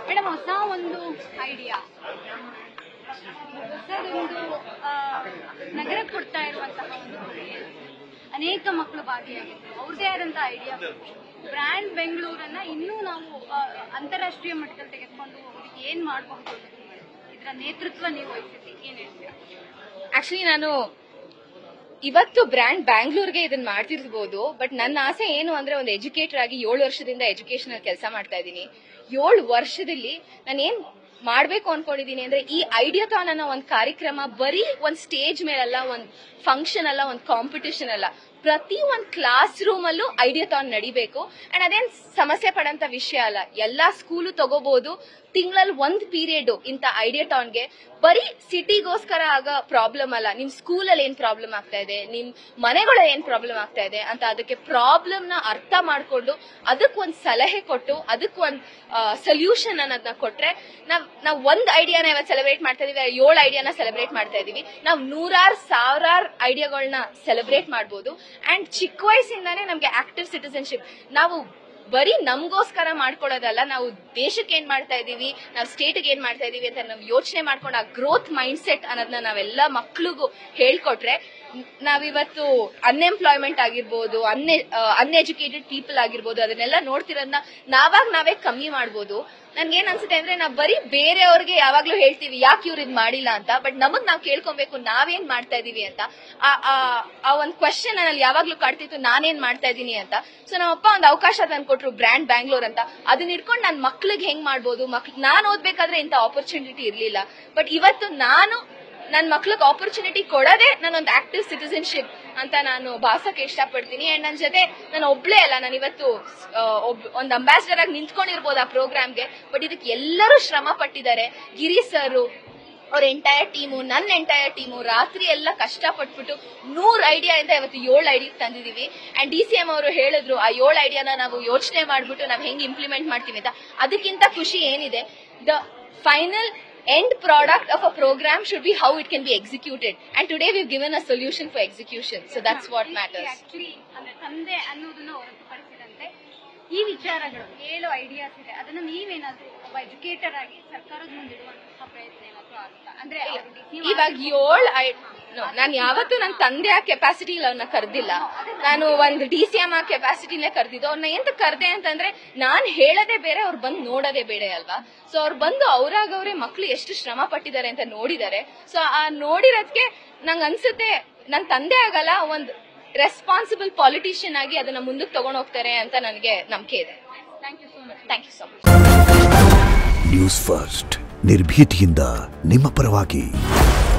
Madam ಹೊಸ ಒಂದು idea ಹೊಸದೊಂದು ಆ, ನಗರಕ್ಕೆ ಕೊಡ್ತಾ ಇರುವಂತಹ ಒಂದು ಕೊಡುಗೆ. ಅನೇಕ ಮಕ್ಕಳು ಭಾಗಿಯಾಗಿದ್ರು ಅವ್ರದೇ ಆದಂತಹ ಐಡಿಯಾ ಬ್ರ್ಯಾಂಡ್ ಬೆಂಗಳೂರನ್ನ ಇನ್ನೂ ನಾವು ಆ, ಅಂತಾರಾಷ್ಟ್ರೀಯ ಮಟ್ಟದಲ್ಲಿ ತೆಗೆದುಕೊಂಡು ಹೋಗೋದಕ್ಕೆ ಏನ್ ಮಾಡಬಹುದು ಇದರ ನೇತೃತ್ವ ನೀವು ವಹಿಸಿದ್ರಿ ಏನ್ ಹೇಳ್ತೀರಾ ಆಕ್ಚುಲಿ ನಾನು ಇವತ್ತು ಬ್ರ್ಯಾಂಡ್ ಬ್ಯಾಂಗ್ಳೂರ್ಗೆ ಇದನ್ನ ಮಾಡ್ತಿರ್ಬೋದು ಬಟ್ ನನ್ನ ಆಸೆ ಏನು ಅಂದ್ರೆ ಒಂದು ಎಜುಕೇಟರ್ ಆಗಿ ಏಳು ವರ್ಷದಿಂದ ಎಜುಕೇಶನ್ ಅಲ್ಲಿ ಕೆಲಸ ಮಾಡ್ತಾ ಇದ್ದೀನಿ ಏಳು ವರ್ಷದಲ್ಲಿ ನಾನು ಏನ್ ಮಾಡ್ಬೇಕು ಅನ್ಕೊಂಡಿದೀನಿ ಅಂದ್ರೆ ಈ ಐಡಿಯಾಥಾನ್ ಅನ್ನೋ ಒಂದು ಕಾರ್ಯಕ್ರಮ ಬರೀ ಒಂದ್ ಸ್ಟೇಜ್ ಮೇಲಲ್ಲ ಒಂದ್ ಫಂಕ್ಷನ್ ಅಲ್ಲ ಒಂದ್ ಕಾಂಪಿಟಿಷನ್ ಅಲ್ಲ ಪ್ರತಿ ಒಂದ್ ಕ್ಲಾಸ್ ರೂಮ್ ಅಲ್ಲೂ ಐಡಿಯಾಥಾನ್ ನಡಿಬೇಕು ಅಂಡ್ ಅದೇನ್ ಸಮಸ್ಯೆ ಪಡಂತ ವಿಷಯ ಅಲ್ಲ ಎಲ್ಲಾ ಸ್ಕೂಲು ತಗೋಬಹುದು ತಿಂಗಳಲ್ಲಿ ಒಂದ್ ಪೀರಿಯಡ್ ಇಂತ ಐಡಿಯಾಟಾನ್ಗೆ ಬರೀ ಸಿಟಿಗೋಸ್ಕರ ಆಗ ಪ್ರಾಬ್ಲಮ್ ಅಲ್ಲ ನಿಮ್ ಸ್ಕೂಲಲ್ಲಿ ಏನ್ ಪ್ರಾಬ್ಲಮ್ ಆಗ್ತಾ ಇದೆ ನಿಮ್ ಮನೆಗಳ ಏನ್ ಪ್ರಾಬ್ಲಮ್ ಆಗ್ತಾ ಇದೆ ಅಂತ ಅದಕ್ಕೆ ಪ್ರಾಬ್ಲಮ್ ನ ಅರ್ಥ ಮಾಡ್ಕೊಂಡು ಅದಕ್ಕೆ ಒಂದ್ ಸಲಹೆ ಕೊಟ್ಟು ಅದಕ್ಕೆ ಒಂದ್ ಸೊಲ್ಯೂಷನ್ ಅನ್ನೋದನ್ನ ಕೊಟ್ರೆ ನಾವ್ ನಾವ್ ಒಂದ್ ಐಡಿಯಾನ ಇವತ್ತು ಸೆಲೆಬ್ರೇಟ್ ಮಾಡ್ತಾ ಇದೀವಿ ಏಳು ಐಡಿಯಾನ ಸೆಲೆಬ್ರೇಟ್ ಮಾಡ್ತಾ ಇದೀವಿ ನಾವ್ ನೂರಾರು ಸಾವಿರಾರು ಐಡಿಯಾಗಳನ್ನ ಸೆಲೆಬ್ರೇಟ್ ಮಾಡ್ಬೋದು ಅಂಡ್ ಚಿಕ್ಕ ವಯಸ್ಸಿಂದಾನೇ ನಮ್ಗೆ ಆಕ್ಟಿವ್ ಸಿಟಿಸನ್ಶಿಪ್ ನಾವು ಬರೀ ನಮ್ಗೋಸ್ಕರ ಮಾಡ್ಕೊಳ್ಳೋದಲ್ಲ ನಾವು ದೇಶಕ್ಕೆ ಏನ್ ಮಾಡ್ತಾ ಇದೀವಿ ನಾವು ಸ್ಟೇಟ್ಗೆ ಏನ್ ಮಾಡ್ತಾ ಇದೀವಿ ಅಂತ ನಾವು ಯೋಚನೆ ಮಾಡ್ಕೊಂಡು ಆ ಗ್ರೋತ್ ಮೈಂಡ್ ಸೆಟ್ ಅನ್ನೋದನ್ನ ನಾವೆಲ್ಲ ಮಕ್ಳಿಗೂ ಹೇಳ್ಕೊಟ್ರೆ ನಾವಿವತ್ತು ಅನ್ಎಂಪ್ಲಾಯ್ಮೆಂಟ್ ಆಗಿರ್ಬೋದು ಅನ್ಎ ಅನ್ಎಜುಕೇಟೆಡ್ ಪೀಪಲ್ ಆಗಿರ್ಬೋದು ಅದನ್ನೆಲ್ಲ ನೋಡ್ತಿರೋದನ್ನ ನಾವಾಗ ನಾವೇ ಕಮ್ಮಿ ಮಾಡ್ಬೋದು ನನ್ಗೆ ಏನ್ ಅನ್ಸುತ್ತೆ ಅಂದ್ರೆ ನಾವು ಬರೀ ಬೇರೆಯವ್ರಿಗೆ ಯಾವಾಗ್ಲೂ ಹೇಳ್ತೀವಿ ಯಾಕೆ ಇವ್ರು ಇದ್ ಮಾಡಿಲ್ಲ ಅಂತ ಬಟ್ ನಮಗ್ ನಾವ್ ಕೇಳ್ಕೊಬೇಕು ನಾವೇನ್ ಮಾಡ್ತಾ ಇದೀವಿ ಅಂತ ಆ- ಆ- ಆ ಒಂದ್ ಕ್ವಶನ್ ಅಲ್ಲಿ ಯಾವಾಗ್ಲೂ ಕಾಡ್ತಿತ್ತು ನಾನೇನ್ ಮಾಡ್ತಾ ಇದೀನಿ ಅಂತ ಸೊ ನಮ್ಮಪ್ಪ ಒಂದ್ ಅವಕಾಶ ತಂದ್ಕೊಟ್ರು ಬ್ರ್ಯಾಂಡ್ ಬ್ಯಾಂಗ್ಳೂರ್ ಅಂತ ಅದನ್ನ ಇಟ್ಕೊಂಡು ನನ್ ಮಕ್ಳಿಗೆ ಹೆಂಗ್ ಮಾಡ್ಬೋದು ಮಕ್ಳು ನಾನ್ ಓದ್ಬೇಕಾದ್ರೆ ಇಂತ ಆಪರ್ಚುನಿಟಿ ಇರ್ಲಿಲ್ಲ ಬಟ್ ಇವತ್ತು ನಾನು ನನ್ ಮಕ್ಳಿಗೆ ಆಪರ್ಚುನಿಟಿ ಕೊಡೋದೇ ನಾನೊಂದು ಆಕ್ಟಿವ್ ಸಿಟಿಸನ್ಶಿಪ್ ಅಂತ ನಾನು ಭಾಸಕ್ಕೆ ಇಷ್ಟಪಡ್ತೀನಿ ಅಂಡ್ ನನ್ನ ಜೊತೆ ನಾನು ಒಬ್ಳೇ ಅಲ್ಲ ನಾನು ಇವತ್ತು ಆ, ಒಬ್- ಒಂದ್ ಅಂಬಾಸಿಡರ್ ಆಗಿ ನಿಂತ್ಕೊಂಡಿರ್ಬೋದು ಆ ಪ್ರೋಗ್ರಾಮ್ಗೆ ಬಟ್ ಇದಕ್ಕೆ ಎಲ್ಲರೂ ಶ್ರಮ ಪಟ್ಟಿದ್ದಾರೆ ಗಿರಿ ಸರ್ ಅವ್ರ ಎಂಟೈರ್ ಟೀಮು ನನ್ನ ಎಂಟೈರ್ ಟೀಮು ರಾತ್ರಿ ಎಲ್ಲ ಕಷ್ಟಪಟ್ಬಿಟ್ಟು ನೂರ್ ಐಡಿಯಾ ಇಂದ ಇವತ್ತು ಏಳು ಐಡಿಯಾ ತಂದಿದೀವಿ ಅಂಡ್ ಡಿ ಸಿ ಎಂ ಅವರು ಹೇಳಿದ್ರು ಆ ಏಳು ಐಡಿಯಾನ ನಾವು ಯೋಚನೆ ಮಾಡ್ಬಿಟ್ಟು ನಾವು ಹೆಂಗ್ ಇಂಪ್ಲಿಮೆಂಟ್ ಮಾಡ್ತೀವಿ ಅಂತ ಅದಕ್ಕಿಂತ ಖುಷಿ ಏನಿದೆ the final end product of a program should be how it can be executed and today we've given a solution for execution so that's what matters actually ಅಂದ್ರೆ ತಂದೆ ಅನ್ನೋದನ್ನ ಹೊರತುಪಡಿಸಿದಂತೆ ಈ ವಿಚಾರಗಳು ಏಳು ಐಡಿಯಾಸ್ ಇದೆ ಅದನ್ನ ನೀವೇನಾದ್ರೂ ಒಬ್ಬ ಎಜುಕೇಟರ್ ಆಗಿ ಸರ್ಕಾರದ ಮುಂದಿಡುವಂತಹ ಪ್ರಯತ್ನ ಏನಾದ್ರೂ ಆಗುತ್ತಾ ಅಂದ್ರೆ ಅವ್ರು ನೀವು ಇವಾಗ ಏಳು ನಾನು ಯಾವತ್ತೂ ನನ್ನ ತಂದೆ ಆ ಕೆಪಾಸಿಟಿ ಅವ್ರನ್ನ ಕರ್ದಿಲ್ಲ ನಾನು ಒಂದು ಡಿ ಸಿ ಎಂ ಆ ಕೆಪಾಸಿಟಿನೇ ಕರ್ದಿದ್ದು ಅವ್ರನ್ನ ಎಂತ ಕರ್ದೆ ಅಂತಂದ್ರೆ ನಾನ್ ಹೇಳೋದೇ ಬೇರೆ ಅವ್ರು ಬಂದು ನೋಡೋದೇ ಬೇರೆ ಅಲ್ವಾ ಸೊ ಅವ್ರು ಬಂದು ಅವ್ರಾಗವ್ರೆ ಮಕ್ಳು ಎಷ್ಟು ಶ್ರಮ ಪಟ್ಟಿದ್ದಾರೆ ಅಂತ ನೋಡಿದ್ದಾರೆ ಸೊ ಆ ನೋಡಿರೋದಕ್ಕೆ ನಂಗೆ ಅನ್ಸುತ್ತೆ ನನ್ ತಂದೆ ಆಗಲ್ಲ ಒಂದು ರೆಸ್ಪಾನ್ಸಿಬಲ್ ಪಾಲಿಟಿಷಿಯನ್ ಆಗಿ ಅದನ್ನ ಮುಂದಕ್ಕೆ ತಗೊಂಡ್ ಹೋಗ್ತಾರೆ ಅಂತ ನನಗೆ ನಂಬಿಕೆ ಇದೆ thank you so much thank you so much news first ನಿರ್ಭೀತಿಯಿಂದ ನಿಮ್ಮ ಪರವಾಗಿ